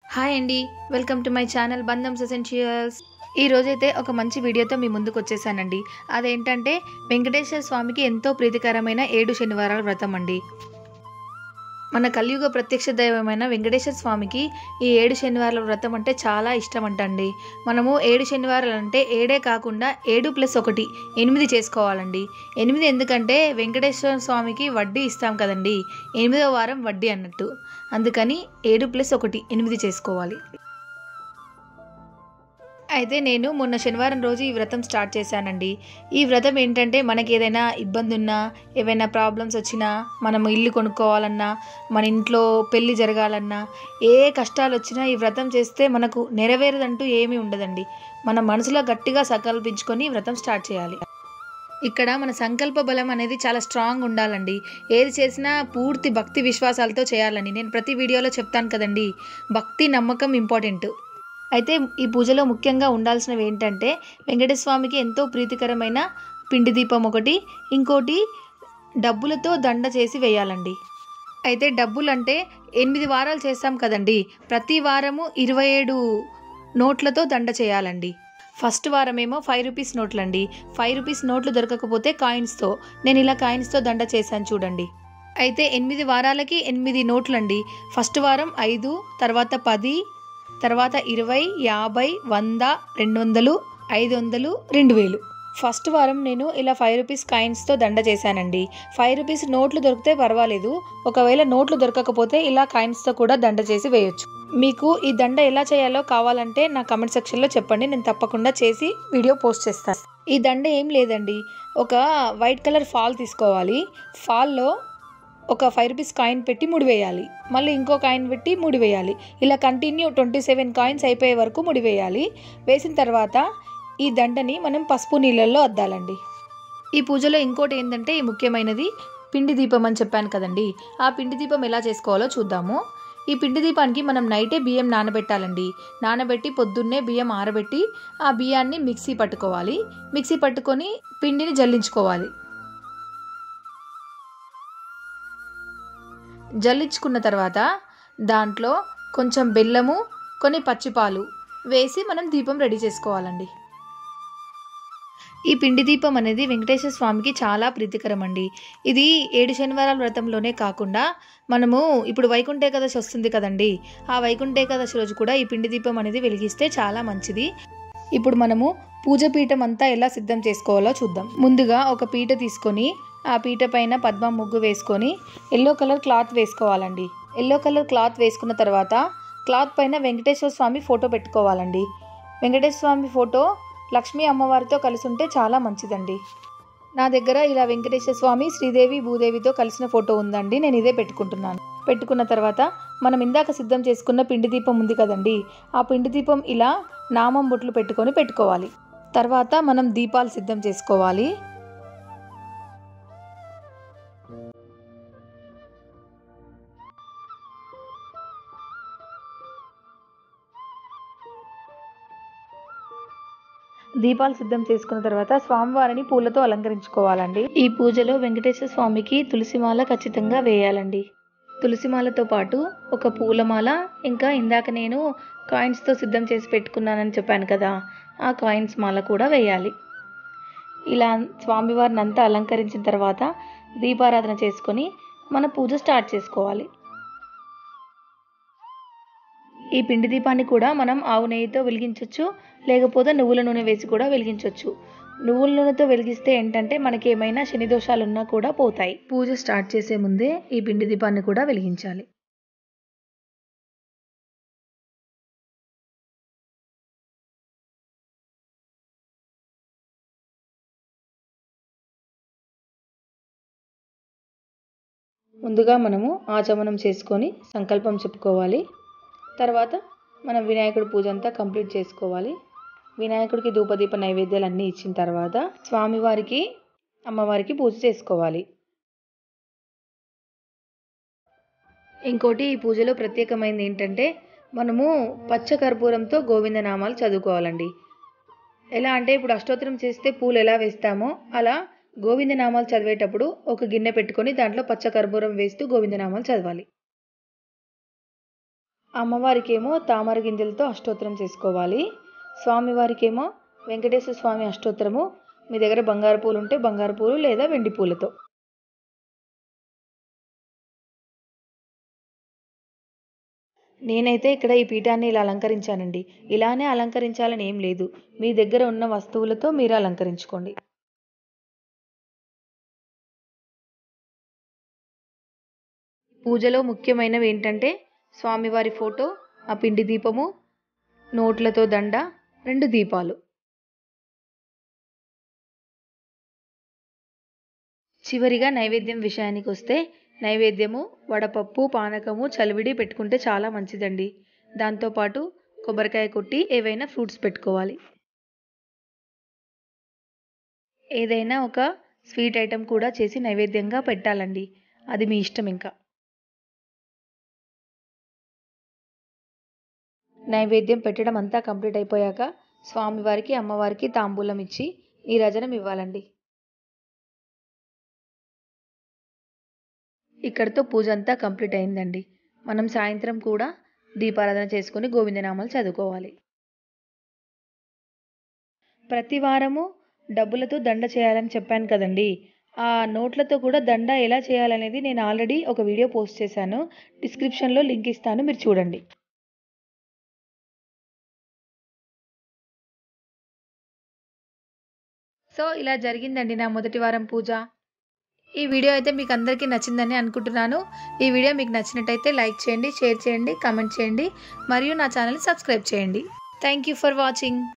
hi అండి welcome to my channel బంధమ్స్ essentials ఈ రోజైతే ఒక మంచి వీడియోతో మీ ముందుకు వచ్చేసానండి అదేంటంటే వెంకటేశ్వర స్వామికి ఎంతో ప్రీతికరమైన ఏడు శనివారాల వ్రతం అండి మన కలియుగ ప్రత్యక్ష దైవమైన వెంకటేశ్వర స్వామికి ఈ ఏడు శనివారాల వ్రతం అంటే చాలా ఇష్టం అంటండి మనము ఏడు శనివారాలు అంటే ఏడే కాకుండా ఏడు ప్లస్ ఒకటి ఎనిమిది చేసుకోవాలండి ఎనిమిది ఎందుకంటే వెంకటేశ్వర స్వామికి వడ్డీ ఇస్తాం కదండి ఎనిమిదవ వారం వడ్డీ అన్నట్టు అందుకని ఏడు ప్లస్ ఒకటి ఎనిమిది చేసుకోవాలి అయితే నేను మొన్న శనివారం రోజు ఈ వ్రతం స్టార్ట్ చేశానండి ఈ వ్రతం ఏంటంటే మనకి ఏదైనా ఇబ్బంది ఉన్నా ఏవైనా ప్రాబ్లమ్స్ వచ్చినా మనం ఇల్లు కొనుక్కోవాలన్నా మన ఇంట్లో పెళ్ళి జరగాలన్నా ఏ కష్టాలు వచ్చినా ఈ వ్రతం చేస్తే మనకు నెరవేరదంటూ ఏమీ ఉండదండి మన మనసులో గట్టిగా సంకల్పించుకొని ఈ వ్రతం స్టార్ట్ చేయాలి ఇక్కడ మన సంకల్ప బలం అనేది చాలా స్ట్రాంగ్ ఉండాలండి ఏది చేసినా పూర్తి భక్తి విశ్వాసాలతో చేయాలని నేను ప్రతి వీడియోలో చెప్తాను కదండి భక్తి నమ్మకం ఇంపార్టెంట్ అయితే ఈ పూజలో ముఖ్యంగా ఉండాల్సినవి ఏంటంటే వెంకటేశ్వర స్వామికి ఎంతో ప్రీతికరమైన పిండి దీపం ఒకటి ఇంకోటి డబ్బులతో దండ చేసి వేయాలండి అయితే డబ్బులు అంటే ఎనిమిది వారాలు చేస్తాం కదండి ప్రతి వారము ఇరవై ఏడు నోట్లతో దండ చేయాలండి ఫస్ట్ వారమేమో ఫైవ్ రూపీస్ నోట్లండి ఫైవ్ రూపీస్ నోట్లు దొరకకపోతే కాయిన్స్తో నేను ఇలా కాయిన్స్తో దండ చేశాను చూడండి అయితే ఎనిమిది వారాలకి ఎనిమిది నోట్లండి ఫస్ట్ వారం ఐదు తర్వాత పది తర్వాత ఇరవై యాభై వంద రెండు వందలు ఐదు వందలు రెండు వేలు ఫస్ట్ వారం నేను ఇలా ఫైవ్ రూపీస్ కాయిన్స్తో దండ చేశానండి ఫైవ్ రూపీస్ నోట్లు దొరికితే పర్వాలేదు ఒకవేళ నోట్లు దొరకకపోతే ఇలా కాయిన్స్తో కూడా దండ చేసి వేయొచ్చు మీకు ఈ దండ ఎలా చేయాలో కావాలంటే నా కమెంట్ సెక్షన్లో చెప్పండి నేను తప్పకుండా చేసి వీడియో పోస్ట్ చేస్తాను ఈ దండ ఏం లేదండి ఒక వైట్ కలర్ ఫాల్ తీసుకోవాలి ఫాల్లో ఒక ఫైవ్ రూపీస్ కాయిన్ పెట్టి ముడి వేయాలి మళ్ళీ ఇంకో కాయిన్ పెట్టి ముడి వేయాలి ఇలా కంటిన్యూ ట్వంటీ సెవెన్ కాయిన్స్ అయిపోయే వరకు ముడి వేయాలి వేసిన తర్వాత ఈ దండని మనం పసుపు నీళ్ళల్లో అద్దాలండి ఈ పూజలో ఇంకోటి ఏంటంటే ఈ ముఖ్యమైనది పిండి దీపం అని చెప్పాను కదండి ఆ పిండి దీపం ఎలా చేసుకోవాలో చూద్దాము ఈ పిండి దీపానికి మనం నైటే బియ్యం నానబెట్టాలండి నానబెట్టి పొద్దున్నే బియ్యం ఆరబెట్టి ఆ బియ్యాన్ని మిక్సీ పట్టుకోవాలి మిక్సీ పట్టుకొని పిండిని జల్లించుకోవాలి జల్లించుకున్న తర్వాత దాంట్లో కొంచెం బెల్లము కొన్ని పచ్చిపాలు వేసి మనం దీపం రెడీ చేసుకోవాలండి ఈ పిండి దీపం అనేది వెంకటేశ్వర స్వామికి చాలా ప్రీతికరం అండి ఇది ఏడు శనివారాల వ్రతంలోనే కాకుండా మనము ఇప్పుడు వైకుంఠ ఏకాదశి వస్తుంది కదండి ఆ వైకుంఠ ఏకాదశి రోజు కూడా ఈ పిండి దీపం అనేది వెలిగిస్తే చాలా మంచిది ఇప్పుడు మనము పూజ పీఠం అంతా ఎలా సిద్ధం చేసుకోవాలో చూద్దాం ముందుగా ఒక పీట తీసుకొని ఆ పీట పైన పద్మ ముగ్గు వేసుకొని ఎల్లో కలర్ క్లాత్ వేసుకోవాలండి ఎల్లో కలర్ క్లాత్ వేసుకున్న తర్వాత క్లాత్ పైన వెంకటేశ్వర స్వామి ఫోటో పెట్టుకోవాలండి వెంకటేశ్వర స్వామి ఫోటో లక్ష్మీ అమ్మవారితో కలిసి ఉంటే చాలా మంచిదండి నా దగ్గర ఇలా వెంకటేశ్వర స్వామి శ్రీదేవి భూదేవితో కలిసిన ఫోటో ఉందండి నేను ఇదే పెట్టుకుంటున్నాను పెట్టుకున్న తర్వాత మనం ఇందాక సిద్ధం చేసుకున్న పిండి దీపం ఉంది కదండి ఆ పిండి దీపం ఇలా నామం బొట్లు పెట్టుకొని పెట్టుకోవాలి తర్వాత మనం దీపాలు సిద్ధం చేసుకోవాలి దీపాలు సిద్ధం చేసుకున్న తర్వాత స్వామివారిని పూలతో అలంకరించుకోవాలండి ఈ పూజలో వెంకటేశ్వర స్వామికి తులసిమాల ఖచ్చితంగా వేయాలండి తులసిమాలతో పాటు ఒక పూలమాల ఇంకా ఇందాక నేను కాయిన్స్తో సిద్ధం చేసి పెట్టుకున్నానని చెప్పాను కదా ఆ కాయిన్స్ మాల కూడా వేయాలి ఇలా స్వామివారిని అంతా అలంకరించిన తర్వాత దీపారాధన చేసుకొని మన పూజ స్టార్ట్ చేసుకోవాలి ఈ పిండి దీపాన్ని కూడా మనం ఆవు నెయ్యితో వెలిగించవచ్చు లేకపోతే నువ్వుల నూనె వేసి కూడా వెలిగించవచ్చు నువ్వుల నూనెతో వెలిగిస్తే ఏంటంటే మనకి ఏమైనా శని దోషాలు ఉన్నా కూడా పోతాయి పూజ స్టార్ట్ చేసే ముందే ఈ పిండి దీపాన్ని కూడా వెలిగించాలి ముందుగా మనము ఆచమనం చేసుకొని సంకల్పం చెప్పుకోవాలి తర్వాత మనం వినాయకుడి పూజ అంతా కంప్లీట్ చేసుకోవాలి వినాయకుడికి ధూపదీప నైవేద్యాలు అన్నీ ఇచ్చిన తర్వాత స్వామివారికి అమ్మవారికి పూజ చేసుకోవాలి ఇంకోటి ఈ పూజలో ప్రత్యేకమైనది ఏంటంటే మనము పచ్చ కర్పూరంతో గోవిందనామాలు చదువుకోవాలండి ఎలా అంటే ఇప్పుడు అష్టోత్తరం చేస్తే పూలు ఎలా వేస్తామో అలా గోవిందనామాలు చదివేటప్పుడు ఒక గిన్నె పెట్టుకొని దాంట్లో పచ్చ కర్పూరం వేస్తూ గోవిందనామాలు చదవాలి అమ్మవారికేమో తామర గింజలతో అష్టోత్తరం చేసుకోవాలి స్వామివారికేమో వెంకటేశ్వర స్వామి అష్టోత్తరము మీ దగ్గర బంగారు పూలు ఉంటే బంగారు పూలు లేదా వెండి పూలతో నేనైతే ఇక్కడ ఈ పీఠాన్ని ఇలా అలంకరించానండి ఇలానే అలంకరించాలని ఏం లేదు మీ దగ్గర ఉన్న వస్తువులతో మీరు అలంకరించుకోండి పూజలో ముఖ్యమైనవి ఏంటంటే స్వామివారి ఫోటో ఆ పిండి దీపము నోట్లతో దండ రెండు దీపాలు చివరిగా నైవేద్యం విషయానికి వస్తే నైవేద్యము వడపప్పు పానకము చలివిడి పెట్టుకుంటే చాలా మంచిదండి దాంతోపాటు కొబ్బరికాయ కొట్టి ఏవైనా ఫ్రూట్స్ పెట్టుకోవాలి ఏదైనా ఒక స్వీట్ ఐటెం కూడా చేసి నైవేద్యంగా పెట్టాలండి అది మీ ఇష్టం ఇంకా నైవేద్యం పెట్టడం అంతా కంప్లీట్ అయిపోయాక స్వామివారికి అమ్మవారికి తాంబూలం ఇచ్చి నీరాజనం ఇవ్వాలండి ఇక్కడితో పూజ అంతా కంప్లీట్ అయిందండి మనం సాయంత్రం కూడా దీపారాధన చేసుకొని గోవిందనామాలు చదువుకోవాలి ప్రతి వారము డబ్బులతో దండ చేయాలని చెప్పాను కదండి ఆ నోట్లతో కూడా దండ ఎలా చేయాలనేది నేను ఆల్రెడీ ఒక వీడియో పోస్ట్ చేశాను డిస్క్రిప్షన్లో లింక్ ఇస్తాను మీరు చూడండి సో ఇలా జరిగిందండి నా మొదటి వారం పూజ ఈ వీడియో అయితే మీకు అందరికీ నచ్చిందని అనుకుంటున్నాను ఈ వీడియో మీకు నచ్చినట్టయితే లైక్ చేయండి షేర్ చేయండి కామెంట్ చేయండి మరియు నా ఛానల్ని సబ్స్క్రైబ్ చేయండి థ్యాంక్ యూ ఫర్ వాచింగ్